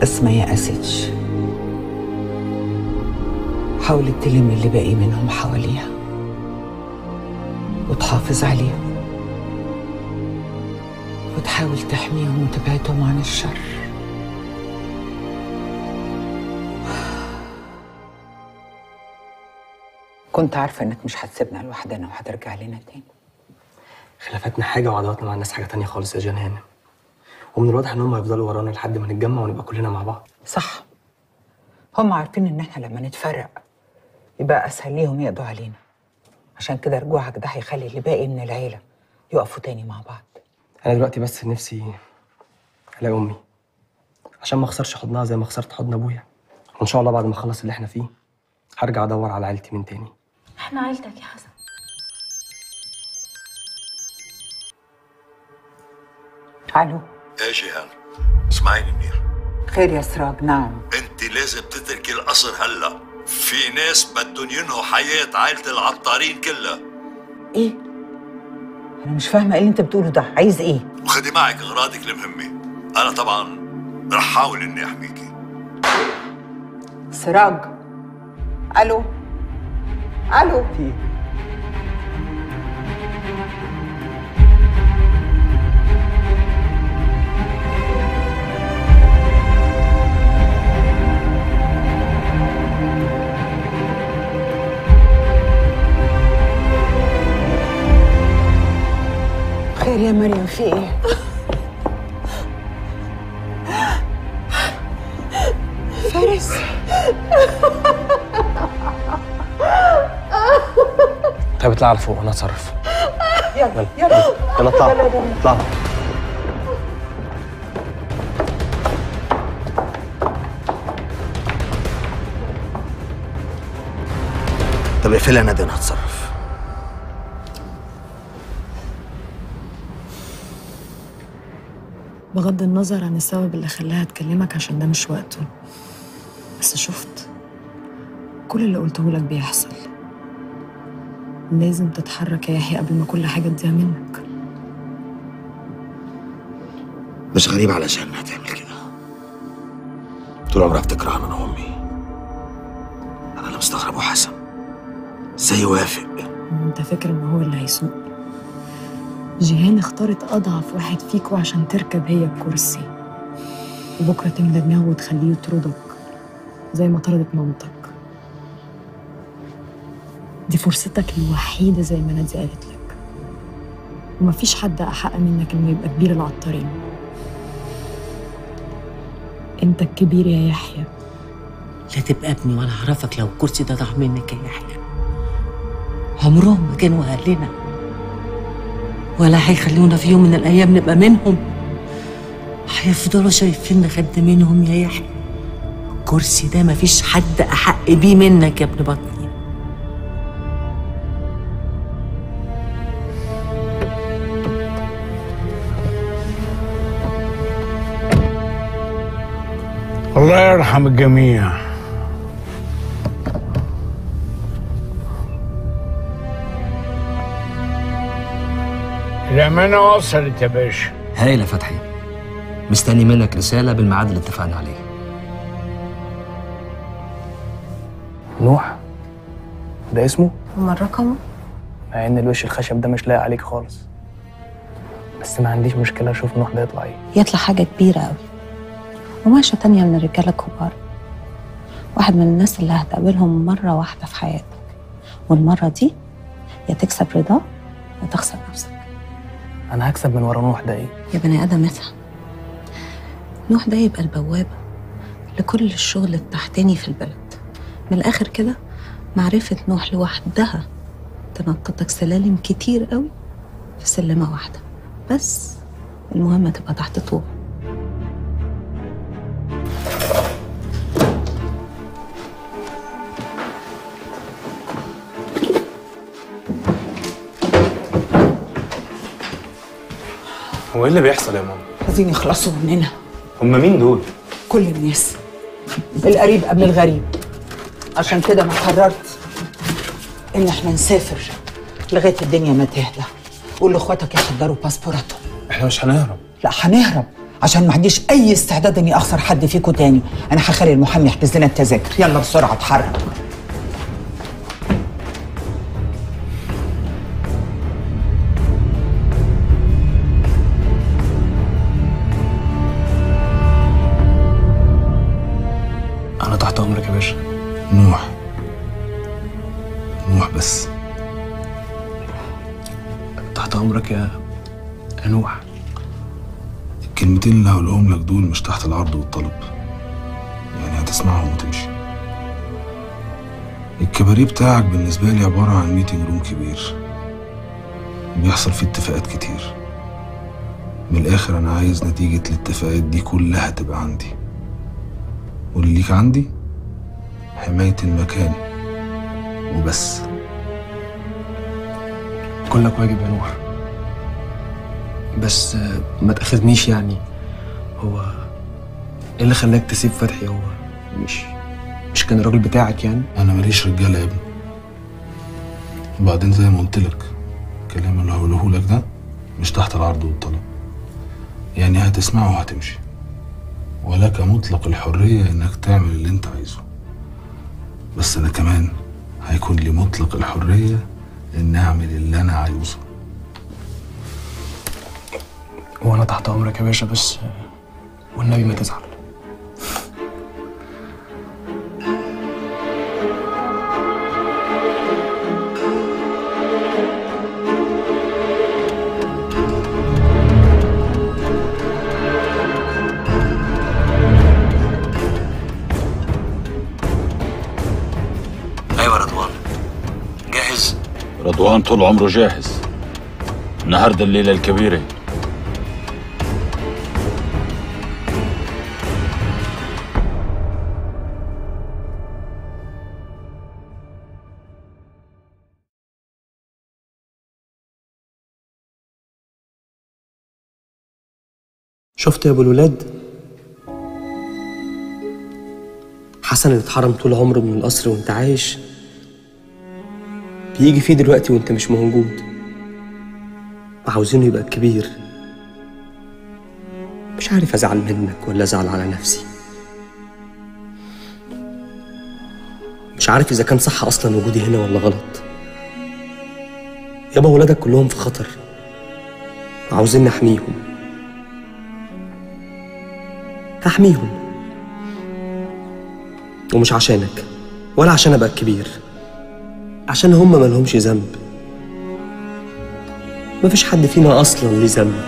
بس ما يأستش حاولت تلم اللي باقي منهم حواليها وتحافظ عليهم وتحاول تحميهم وتبعدهم عن الشر كنت عارفة إنك مش هتسيبنا لوحدنا وهترجع لنا تاني خلافاتنا حاجه وعداواتنا مع الناس حاجه تانية خالص يا جان هانم ومن الواضح ان هم هيفضلوا ورانا لحد ما نتجمع ونبقى كلنا مع بعض صح هم عارفين إن إحنا لما نتفرق يبقى أسهل ليهم يقضوا علينا عشان كده رجوعك ده هيخلي اللي باقي من العيلة يقفوا تاني مع بعض انا دلوقتي بس نفسي الاقي امي عشان ما اخسرش حضنها زي ما خسرت حضن ابويا وان شاء الله بعد ما اخلص اللي احنا فيه هرجع ادور على عيلتي من تاني احنا عيلتك يا حسن الو ايه جيهان اسمعيني منير خير يا سراج نعم انت لازم تتركي القصر هلا في ناس بدهم ينهوا حياة عائلة العطارين كلها ايه انا مش فاهمه ايه اللي انت بتقوله ده عايز ايه وخدي معك اغراضك المهمة انا طبعا رح حاول اني احميكي سراج الو الو في خير يا مريم في ايه فارس طيب اطلع على فوق وانا اتصرف يلا يلا يلا اطلع اطلع طب اقفلها نادي انا هتصرف بغض النظر عن السبب اللي خلاها تكلمك عشان ده مش وقته بس شفت كل اللي قلته لك بيحصل لازم تتحرك يا يحيى قبل ما كل حاجة تضيع منك مش غريب علشان انها تعمل كده طول عمرها بتكرهنا انا وامي انا اللي مستغرب وحسن ازاي يوافق انت فاكر ان هو اللي هيسوق جيهان اختارت اضعف واحد فيكوا عشان تركب هي الكرسي وبكره تملى دماغه وتخليه يطردك زي ما طردت مامتك دي فرصتك الوحيدة زي ما نادي قالت لك ومفيش حد أحق منك إنه يبقى كبير العطارين أنت الكبير يا يحيى لا تبقى ابني ولا اعرفك لو الكرسي ده ضاع منك يا يحيى عمرهم ما كانوا اهلنا ولا هيخلونا في يوم من الايام نبقى منهم هيفضلوا شايفيننا خدامينهم يا يحيى الكرسي ده مفيش حد احق بيه منك يا ابن بطني الله يرحم الجميع الأمانة وصلت يا باشا هايل يا فتحي مستني منك رسالة بالميعاد اللي اتفقنا عليه نوح ده اسمه امال رقمه مع ان الوش الخشب ده مش لايق عليك خالص بس ما عنديش مشكله اشوف نوح ده يطلع ايه يطلع حاجة كبيرة قوي وماشية تانية من الرجالة الكبار واحد من الناس اللي هتقابلهم مرة واحدة في حياتك والمرة دي يا تكسب رضاه يا تخسر نفسك انا هكسب من ورا نوح ده ايه يا بني آدم افهم نوح ده يبقى البوابة لكل الشغل التحتاني في البلد من الآخر كده معرفة نوح لوحدها تنططك سلالم كتير قوي في سلمة واحدة بس المهم تبقى تحت طوع هو ايه اللي بيحصل يا ماما؟ عايزين يخلصوا مننا هم مين دول؟ كل الناس القريب قبل الغريب عشان كده انا قررت ان احنا نسافر لغايه الدنيا ما تهدى قول لاخواتك يحضروا باسبوراتهم احنا مش هنهرب لا هنهرب عشان ما عنديش اي استعداد اني اخسر حد فيكم تاني انا هخلي المحامي يحجز لنا التذاكر يلا بسرعه اتحرك انا تحت امرك يا باشا نوح نوح بس تحت امرك يا يا نوح الكلمتين اللي هقولهم لك دول مش تحت العرض والطلب يعني هتسمعهم وتمشي الكباريه بتاعك بالنسبة لي عبارة عن ميتنج روم كبير بيحصل فيه اتفاقات كتير من الآخر أنا عايز نتيجة الاتفاقات دي كلها تبقى عندي واللي ليك عندي حماية المكان وبس كلك واجب يا نوح بس آه، ما تاخذنيش يعني هو ايه اللي خلاك تسيب فتحي هو مش مش كان الراجل بتاعك يعني أنا ماليش رجالة يا ابني وبعدين زي ما قلت لك الكلام اللي هقوله لك ده مش تحت العرض والطلب يعني هتسمعه وهتمشي ولك مطلق الحرية إنك تعمل اللي أنت عايزه بس أنا كمان هيكون لي مطلق الحرية إن أعمل اللي أنا عايزه وانا تحت امرك يا باشا بس آه، والنبي ما تزعل ايوه رضوان جاهز رضوان طول عمره جاهز النهارده الليلة الكبيرة شفت يا ابو الولاد حسن اللي اتحرم طول عمره من القصر وانت عايش بيجي فيه دلوقتي وانت مش موجود وعاوزينه يبقى كبير مش عارف ازعل منك ولا ازعل على نفسي مش عارف اذا كان صح اصلا وجودي هنا ولا غلط يابا ولادك كلهم في خطر وعاوزين نحميهم هحميهم ومش عشانك ولا عشان ابقى الكبير عشان هما ملهمش ذنب مفيش حد فينا اصلا ليه ذنب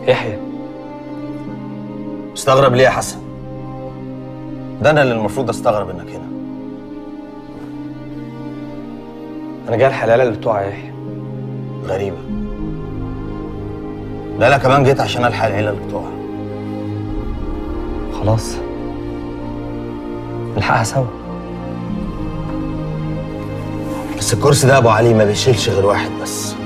يحيى مستغرب ليه يا حسن ده انا اللي المفروض استغرب انك هنا انا جاي الحلاله اللي بتوع يا يحيى غريبه لا لا كمان جيت عشان الحق العيله اللي بتوعها خلاص نلحقها سوا بس الكرسي ده يا ابو علي ما بيشيلش غير واحد بس